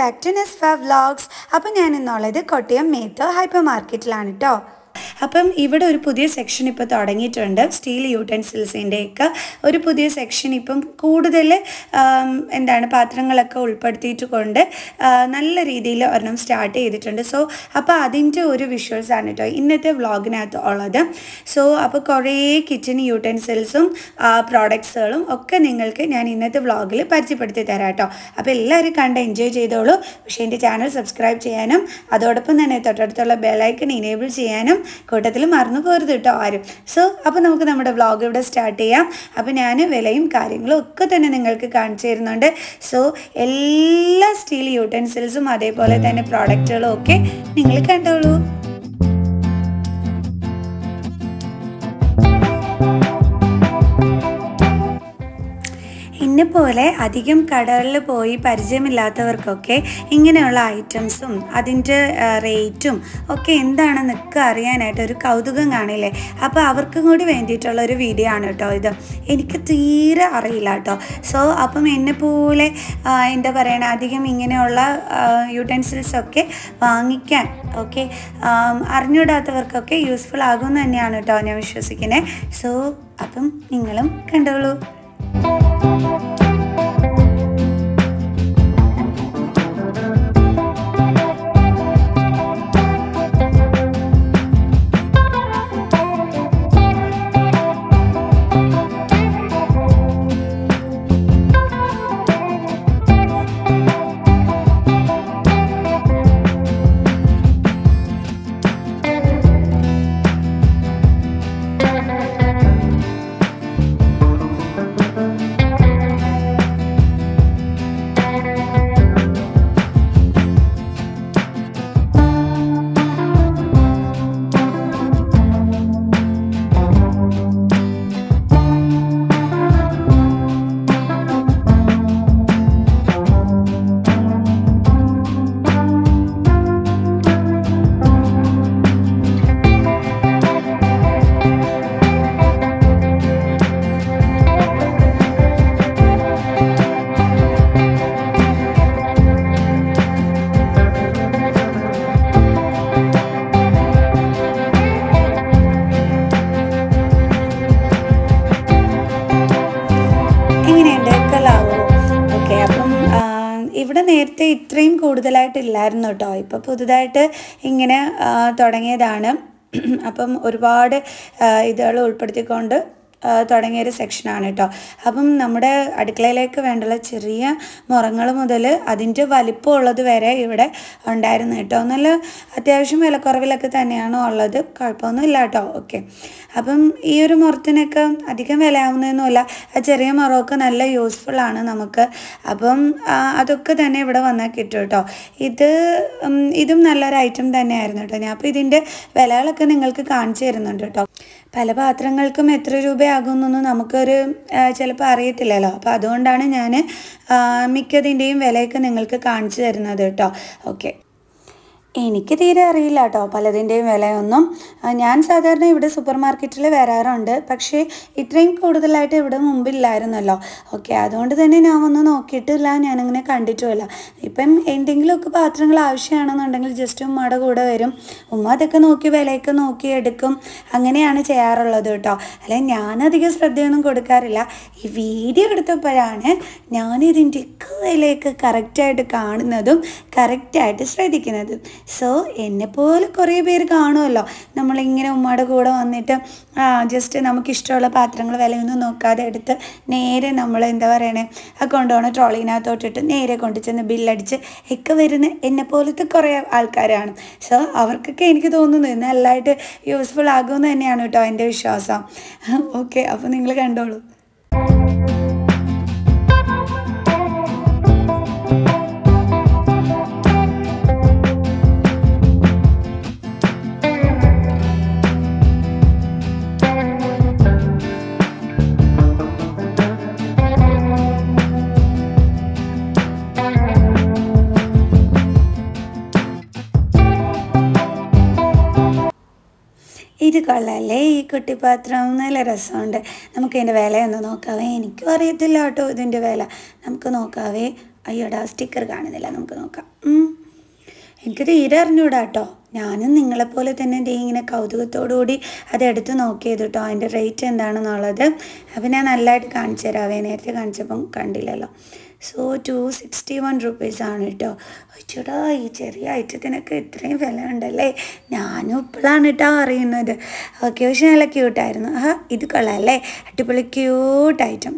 Back to നെസ്ഫ vlogs അപ്പം ഞാൻ ഇന്നുള്ളത് കൊട്ടിയം മേത്തോ ഹൈപ്പർ മാർക്കറ്റിലാണ് കേട്ടോ അപ്പം ഇവിടെ ഒരു പുതിയ സെക്ഷൻ ഇപ്പോൾ തുടങ്ങിയിട്ടുണ്ട് സ്റ്റീൽ യൂട്ടൻസിൽസിൻ്റെയൊക്കെ ഒരു പുതിയ സെക്ഷൻ ഇപ്പം കൂടുതൽ ആം, എന്താണ് പാത്രങ്ങളൊക്കെ ഉൾപ്പെടുത്തിയിട്ട് കൊണ്ട് ആ, നല്ല രീതിയിൽ ഒരെണ്ണം സ്റ്റാർട്ട് ചെയ്തിട്ടുണ്ട് സോ അപ്പോൾ അതിൻ്റെ ഒരു വിഷ്വൽസ് ആണ് കേട്ടോ ഇന്നത്തെ വ്ളോഗിനകത്ത് ഉള്ളത് സോ അപ്പോൾ കുറേ കിച്ചൺ യൂട്ടൻസിൽസും പ്രോഡക്ട്സുകളും ഒക്കെ നിങ്ങൾക്ക് ഞാൻ ഇന്നത്തെ വ്ളോഗിൽ പരിചയപ്പെടുത്തി തരാം കേട്ടോ അപ്പോൾ എല്ലാവരും കണ്ട് എൻജോയ് ചെയ്തോളൂ പക്ഷേ എൻ്റെ ചാനൽ സബ്സ്ക്രൈബ് ചെയ്യാനും അതോടൊപ്പം തന്നെ തൊട്ടടുത്തുള്ള ബെലൈക്കൺ ഇനേബിൾ ചെയ്യാനും കൂട്ടത്തിൽ മറന്നു പോരുത് കേട്ടോ ആരും സോ അപ്പോൾ നമുക്ക് നമ്മുടെ വ്ളോഗ് ഇവിടെ സ്റ്റാർട്ട് ചെയ്യാം അപ്പോൾ ഞാൻ വിലയും കാര്യങ്ങളും ഒക്കെ തന്നെ നിങ്ങൾക്ക് കാണിച്ചു തരുന്നുണ്ട് സോ എല്ലാ സ്റ്റീൽ യൂട്ടൻസിൽസും അതേപോലെ തന്നെ പ്രോഡക്റ്റുകളും ഒക്കെ നിങ്ങൾ കണ്ടോളൂ എന്നെ പോലെ അധികം കടകളിൽ പോയി പരിചയമില്ലാത്തവർക്കൊക്കെ ഇങ്ങനെയുള്ള ഐറ്റംസും അതിൻ്റെ റേറ്റും ഒക്കെ എന്താണെന്നൊക്കെ അറിയാനായിട്ട് ഒരു കൗതുകം കാണില്ലേ അപ്പോൾ അവർക്കും കൂടി വേണ്ടിയിട്ടുള്ള ഒരു വീഡിയോ ആണ് കേട്ടോ ഇത് എനിക്ക് തീരെ അറിയില്ല കേട്ടോ സോ അപ്പം എന്നെ പോലെ ആ, എന്താ പറയണ അധികം ഇങ്ങനെയുള്ള യൂട്ടൻസിൽസ് ഒക്കെ വാങ്ങിക്കാൻ ഓക്കെ അറിഞ്ഞൂടാത്തവർക്കൊക്കെ യൂസ്ഫുൾ ആകുമെന്ന് തന്നെയാണ് കേട്ടോ ഞാൻ വിശ്വസിക്കുന്നത് സോ അപ്പം നിങ്ങളും കണ്ടോളൂ എങ്ങനെയുണ്ട് കൊള്ളാവോ ഓക്കെ അപ്പം ആ, ഇവിടെ നേരത്തെ ഇത്രയും കൂടുതലായിട്ടില്ലായിരുന്നു കേട്ടോ ഇപ്പോൾ പുതുതായിട്ട് ഇങ്ങനെ ആ, തുടങ്ങിയതാണ് അപ്പം ഒരുപാട് ഇതുകൾ ഉൾപ്പെടുത്തിക്കൊണ്ട് ആ, തുടങ്ങിയൊരു സെക്ഷനാണ് കേട്ടോ അപ്പം നമ്മുടെ അടുക്കളയിലേക്ക് വേണ്ടുള്ള ചെറിയ മുറങ്ങൾ മുതൽ അതിൻ്റെ വലിപ്പമുള്ളത് വരെ ഇവിടെ ഉണ്ടായിരുന്നു കേട്ടോ നല്ല അത്യാവശ്യം വിലക്കുറവിലൊക്കെ തന്നെയാണ് ഉള്ളത് കുഴപ്പമൊന്നുമില്ല കേട്ടോ ഓക്കെ അപ്പം ഈ ഒരു മുറത്തിനൊക്കെ അധികം വിലയാവുന്നതൊന്നുമില്ല ആ ചെറിയ മുറമൊക്കെ നല്ല യൂസ്ഫുൾ ആണ് നമുക്ക് അപ്പം ആ, അതൊക്കെ തന്നെ ഇവിടെ വന്നാൽ കിട്ടും കേട്ടോ ഇത് ഉം, ഇതും നല്ലൊരു ഐറ്റം തന്നെയായിരുന്നു കേട്ടോ ഞാൻ അപ്പോൾ ഇതിൻ്റെ വിലകളൊക്കെ നിങ്ങൾക്ക് കാണിച്ചു തരുന്നുണ്ട് കേട്ടോ പല പാത്രങ്ങൾക്കും എത്ര രൂപയാകുമെന്നൊന്നും നമുക്കൊരു ചിലപ്പോൾ അറിയത്തില്ലല്ലോ അപ്പോൾ അതുകൊണ്ടാണ് ഞാൻ മിക്കതിൻ്റെയും വിലയൊക്കെ നിങ്ങൾക്ക് കാണിച്ചു തരുന്നത് കേട്ടോ ഓക്കെ എനിക്ക് തീരെ അറിയില്ല കേട്ടോ പലതിൻ്റെയും വിലയൊന്നും ആ, ഞാൻ സാധാരണ ഇവിടെ സൂപ്പർ മാർക്കറ്റിൽ വരാറുണ്ട് പക്ഷേ ഇത്രയും കൂടുതലായിട്ട് ഇവിടെ മുമ്പില്ലായിരുന്നല്ലോ ഓക്കെ അതുകൊണ്ട് തന്നെ ഞാൻ വന്ന് നോക്കിയിട്ടില്ല ഞാനങ്ങനെ കണ്ടിട്ടുമില്ല ഇപ്പം എന്തെങ്കിലുമൊക്കെ പാത്രങ്ങൾ ആവശ്യമാണെന്നുണ്ടെങ്കിൽ ജസ്റ്റ് ഉമ്മയുടെ കൂടെ വരും ഉമ്മ അതൊക്കെ നോക്കി വിലയൊക്കെ നോക്കി എടുക്കും അങ്ങനെയാണ് ചെയ്യാറുള്ളത് കേട്ടോ അല്ലെ ഞാനധികം ശ്രദ്ധയൊന്നും കൊടുക്കാറില്ല ഈ വീഡിയോ എടുത്തപ്പോഴാണ് ഞാനിതിൻ്റെയൊക്കെ വിലയൊക്കെ കറക്റ്റായിട്ട് കാണുന്നതും കറക്റ്റായിട്ട് ശ്രദ്ധിക്കുന്നതും സോ എന്നെപ്പോലെ കുറേ പേര് കാണുമല്ലോ നമ്മളിങ്ങനെ ഉമ്മയുടെ കൂടെ വന്നിട്ട് ജസ്റ്റ് നമുക്കിഷ്ടമുള്ള പാത്രങ്ങൾ വിലയൊന്നും നോക്കാതെ എടുത്ത് നേരെ നമ്മൾ എന്താ പറയണേ ആ കൊണ്ടുപോകണ ട്രോളിനകത്തോട്ടിട്ട് നേരെ കൊണ്ടു ചെന്ന് ബില്ലടിച്ച് ഒക്കെ വരുന്ന എന്നെ പോലത്തെ കുറേ ആൾക്കാരാണ് സോ അവർക്കൊക്കെ എനിക്ക് തോന്നുന്നു നല്ലതായിട്ട് യൂസ്ഫുൾ ആകുമെന്ന് തന്നെയാണ് കേട്ടോ എൻ്റെ വിശ്വാസം ഓക്കെ അപ്പോൾ നിങ്ങൾ കണ്ടോളൂ ഇത് കൊള്ളാല്ലേ ഈ കുട്ടിപ്പാത്രം നല്ല രസമുണ്ട് നമുക്ക് ഇതിൻ്റെ വിലയൊന്ന് നോക്കാവേ എനിക്കും അറിയത്തില്ല കേട്ടോ ഇതിൻ്റെ വില നമുക്ക് നോക്കാവേ അയ്യോടാ സ്റ്റിക്കർ കാണുന്നില്ല നമുക്ക് നോക്കാം എനിക്ക് തീരെ അറിഞ്ഞൂടാ കേട്ടോ ഞാനും നിങ്ങളെപ്പോലെ തന്നെ ദേ ഇങ്ങനെ കൗതുകത്തോടു കൂടി അത് എടുത്ത് നോക്കിയത് കേട്ടോ അതിൻ്റെ റേറ്റ് എന്താണെന്നുള്ളത് അപ്പം ഞാൻ നല്ലതായിട്ട് കാണിച്ചു തരാവേ നേരത്തെ കാണിച്ചപ്പം കണ്ടില്ലല്ലോ സോ ടു സിക്സ്റ്റി വൺ റുപ്പീസാണ് കേട്ടോ ചേട്ടാ ഈ ചെറിയ ഐറ്റത്തിനൊക്കെ ഇത്രയും വില ഉണ്ടല്ലേ ഞാനും ഇപ്പോഴാണ് കേട്ടോ അറിയുന്നത് ഓക്കെ പക്ഷെ നല്ല ക്യൂട്ടായിരുന്നു ആ ഇത് കൊള്ളാം അല്ലേ അടിപൊളി ക്യൂട്ട് ഐറ്റം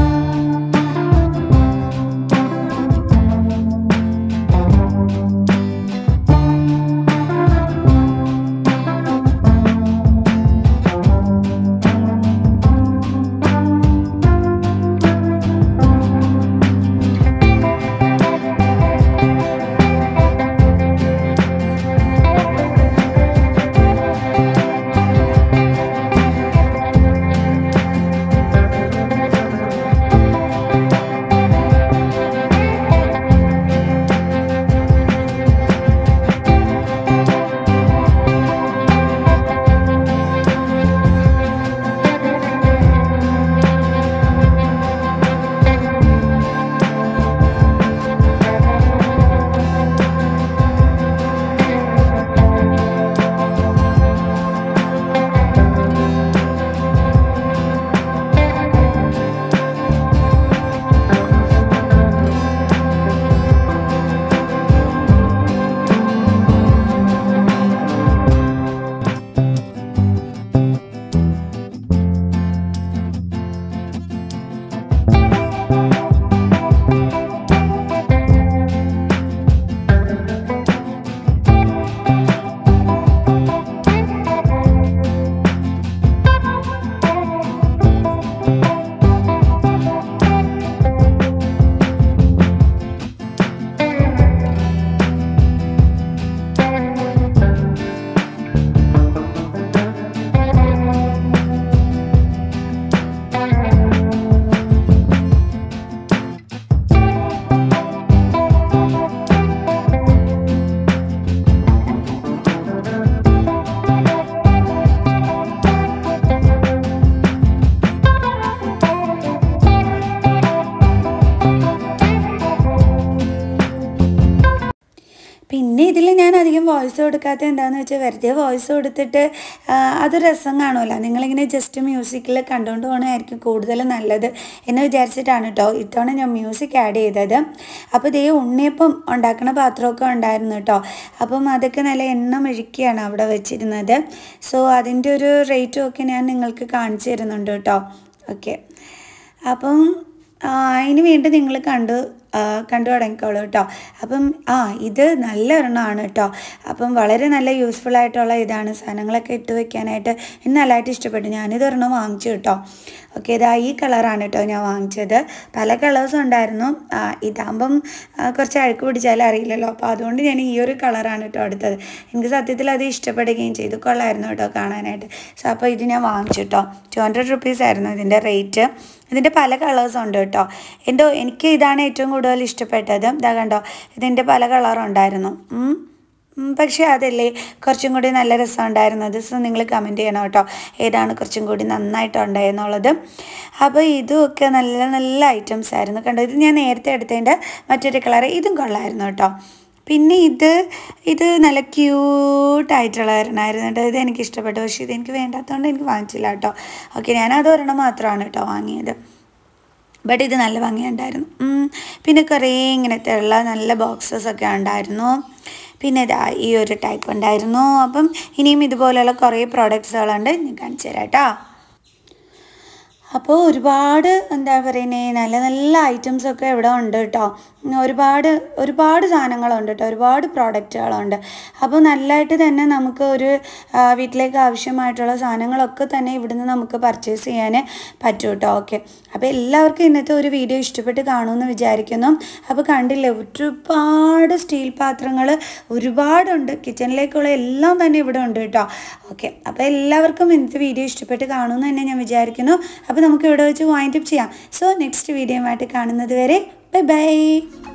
പിന്നെ ഇതിൽ ഞാൻ അധികം വോയിസ് കൊടുക്കാത്ത എന്താണെന്ന് വെച്ചാൽ വെറുതെ വോയിസ് കൊടുത്തിട്ട് ആ, അത് രസം കാണുമല്ലോ നിങ്ങളിങ്ങനെ ജസ്റ്റ് മ്യൂസിക്കിൽ കണ്ടുകൊണ്ട് പോകണമായിരിക്കും കൂടുതൽ നല്ലത് എന്ന് വിചാരിച്ചിട്ടാണ് കേട്ടോ ഇത്തവണ ഞാൻ മ്യൂസിക് ആഡ് ചെയ്തത് അപ്പോൾ ഇതേ ഉണ്ണിയപ്പം ഉണ്ടാക്കുന്ന പാത്രമൊക്കെ ഉണ്ടായിരുന്നു കേട്ടോ അപ്പം അതൊക്കെ നല്ല എണ്ണ മെഴുക്കിയാണ് അവിടെ വെച്ചിരുന്നത് സോ അതിൻ്റെ ഒരു റേറ്റും ഒക്കെ ഞാൻ നിങ്ങൾക്ക് കാണിച്ചു തരുന്നുണ്ട് കേട്ടോ ഓക്കെ അപ്പം ആ, ഇനി വീണ്ടും നിങ്ങൾ കണ്ടു ആ, കണ്ടു തുടങ്ങിക്കോളൂ കേട്ടോ അപ്പം ആ ഇത് നല്ല ഒരെണ്ണമാണ് കേട്ടോ അപ്പം വളരെ നല്ല യൂസ്ഫുൾ ആയിട്ടുള്ള ഇതാണ് സാധനങ്ങളൊക്കെ ഇട്ട് വെക്കാനായിട്ട് എനിക്ക് നല്ലതായിട്ട് ഇഷ്ടപ്പെട്ടു ഞാനിത് ഒരെണ്ണം വാങ്ങിച്ചു കേട്ടോ ഓക്കെ ഇതാ ഈ കളറാണ് കേട്ടോ ഞാൻ വാങ്ങിച്ചത് പല കളേഴ്സും ഉണ്ടായിരുന്നു ആ, ഇതാകുമ്പം ആ, കുറച്ച് അഴുക്ക് പിടിച്ചാലും അറിയില്ലല്ലോ അപ്പോൾ അതുകൊണ്ട് ഞാൻ ഈ ഒരു കളറാണ് കേട്ടോ എടുത്തത് എനിക്ക് സത്യത്തിൽ അത് ഇഷ്ടപ്പെടുകയും ചെയ്തു കൊള്ളായിരുന്നു കേട്ടോ കാണാനായിട്ട് സോ അപ്പോൾ ഇത് ഞാൻ വാങ്ങിച്ചു കേട്ടോ ടു ഹൺഡ്രഡ് റുപ്പീസ് ആയിരുന്നു ഇതിൻ്റെ റേറ്റ് ഇതിൻ്റെ പല കളേഴ്സും ഉണ്ട് കേട്ടോ എന്തോ എനിക്ക് ഇതാണ് ഏറ്റവും കൂടുതൽ ഇഷ്ടപ്പെട്ടത് ഇതാ കണ്ടോ ഇതിൻ്റെ പല കളറും ഉണ്ടായിരുന്നു ഉം. ഉം, പക്ഷേ അതല്ലേ കുറച്ചും കൂടി നല്ല രസം ഉണ്ടായിരുന്നത് സോ നിങ്ങൾ കമൻറ്റ് ചെയ്യണം കേട്ടോ ഏതാണ് കുറച്ചും കൂടി നന്നായിട്ടുണ്ടായെന്നുള്ളത് അപ്പോൾ ഇതുമൊക്കെ നല്ല നല്ല ഐറ്റംസ് ആയിരുന്നു കണ്ടോ ഇത് ഞാൻ നേരത്തെ എടുത്തതിൻ്റെ മറ്റൊരു കളർ ഇതും കൊള്ളായിരുന്നു കേട്ടോ പിന്നെ ഇത് ഇത് നല്ല ക്യൂട്ടായിട്ടുള്ള ഒരെണ്ണമായിരുന്നു കേട്ടോ ഇത് എനിക്ക് ഇഷ്ടപ്പെട്ടു പക്ഷേ ഇത് എനിക്ക് വേണ്ടാത്തതുകൊണ്ട് എനിക്ക് വാങ്ങിച്ചില്ല കേട്ടോ ഓക്കെ ഞാനത് ഒരെണ്ണം മാത്രമാണ് കേട്ടോ വാങ്ങിയത് ബട്ട് ഇത് നല്ല ഭംഗിയുണ്ടായിരുന്നു ഉം. പിന്നെ കുറേ ഇങ്ങനത്തെ ഉള്ള നല്ല ബോക്സസ് ഒക്കെ ഉണ്ടായിരുന്നു പിന്നെ ഇതാ ഈ ഒരു ടൈപ്പ് ഉണ്ടായിരുന്നു അപ്പം ഇനിയും ഇതുപോലെയുള്ള കുറേ പ്രോഡക്റ്റ്സുകളുണ്ട് ഞാൻ കാണിച്ചു തരാം കേട്ടോ അപ്പോൾ ഒരുപാട് എന്താ പറയുന്നത് നല്ല നല്ല ഐറ്റംസ് ഒക്കെ ഇവിടെ ഉണ്ട് കേട്ടോ ഒരുപാട് ഒരുപാട് സാധനങ്ങളുണ്ട് കേട്ടോ ഒരുപാട് പ്രോഡക്റ്റുകളുണ്ട് അപ്പോൾ നല്ലതായിട്ട് തന്നെ നമുക്ക് ഒരു ആ, വീട്ടിലേക്ക് ആവശ്യമായിട്ടുള്ള സാധനങ്ങളൊക്കെ തന്നെ ഇവിടുന്ന് നമുക്ക് പർച്ചേസ് ചെയ്യാൻ പറ്റും കേട്ടോ ഓക്കെ അപ്പോൾ എല്ലാവർക്കും ഇന്നത്തെ ഒരു വീഡിയോ ഇഷ്ടപ്പെട്ട് കാണുമെന്ന് വിചാരിക്കുന്നു അപ്പോൾ കണ്ടില്ലേ ഒരുപാട് സ്റ്റീൽ പാത്രങ്ങൾ ഒരുപാടുണ്ട് കിച്ചണിലേക്കുള്ള എല്ലാം തന്നെ ഇവിടെ ഉണ്ട് കേട്ടോ ഓക്കെ അപ്പോൾ എല്ലാവർക്കും ഇന്നത്തെ വീഡിയോ ഇഷ്ടപ്പെട്ട് കാണുമെന്ന് തന്നെ ഞാൻ വിചാരിക്കുന്നു അപ്പോൾ നമുക്ക് ഇവിടെ വെച്ച് വൈൻഡപ്പ് ചെയ്യാം സോ നെക്സ്റ്റ് വീഡിയോയുമായിട്ട് കാണുന്നത് വരെ ബൈ ബൈ